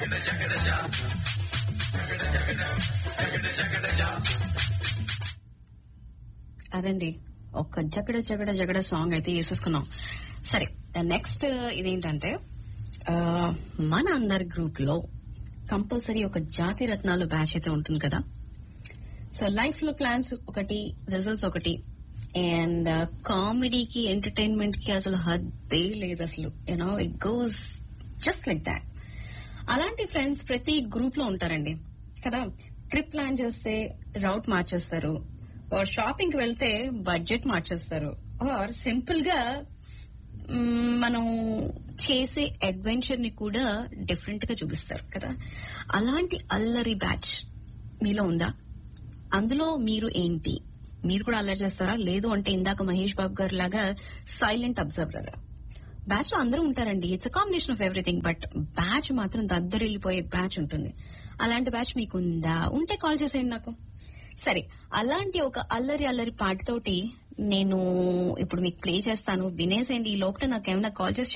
అదండి ఒక్క జగడ జగడ జగడ సాంగ్ అయితే వేసేసుకున్నాం సరే నెక్స్ట్ ఇదేంటంటే ఆ, మన అందరి గ్రూప్ లో కంపల్సరీ ఒక జాతి రత్నాలు బ్యాచ్ అయితే ఉంటుంది కదా సో లైఫ్ లో ప్లాన్స్ ఒకటి రిజల్ట్స్ ఒకటి అండ్ కామెడీకి ఎంటర్టైన్మెంట్ కి అసలు హద్దే లేదు అసలు you know it goes just like that అలాంటి ఫ్రెండ్స్ ప్రతి గ్రూప్ లో ఉంటారండి కదా ట్రిప్ ప్లాన్ చేస్తే రౌట్ మార్చేస్తారు ఆర్ షాపింగ్ కి వెళ్తే బడ్జెట్ మార్చేస్తారు ఆర్ సింపుల్ గా మ్మ్, మనం చేసే అడ్వెంచర్ ని కూడా డిఫరెంట్ గా చూపిస్తారు కదా అలాంటి అల్లరి బ్యాచ్ మీలో ఉందా అందులో మీరు ఏంటి మీరు కూడా అల్లరి చేస్తారా లేదు అంటే ఇందాక మహేష్ బాబు గారు లాగా సైలెంట్ అబ్జర్వరా బ్యాచ్ లో అందరూ ఉంటారండి it's combination of everything but batch మాత్రం దద్దరిల్లిపోయే బ్యాచ్ ఉంటుంది అలాంటి బ్యాచ్ మీకు ఉందా ఉంటే కాల్ చేసేయండి నాకు సరే అలాంటి ఒక అల్లరి అల్లరి పాటతోటి నేను ఇప్పుడు మీకు ప్లే చేస్తాను వినేసేయండి ఈ లోపల నాకు ఏమైనా కాల్ చేసి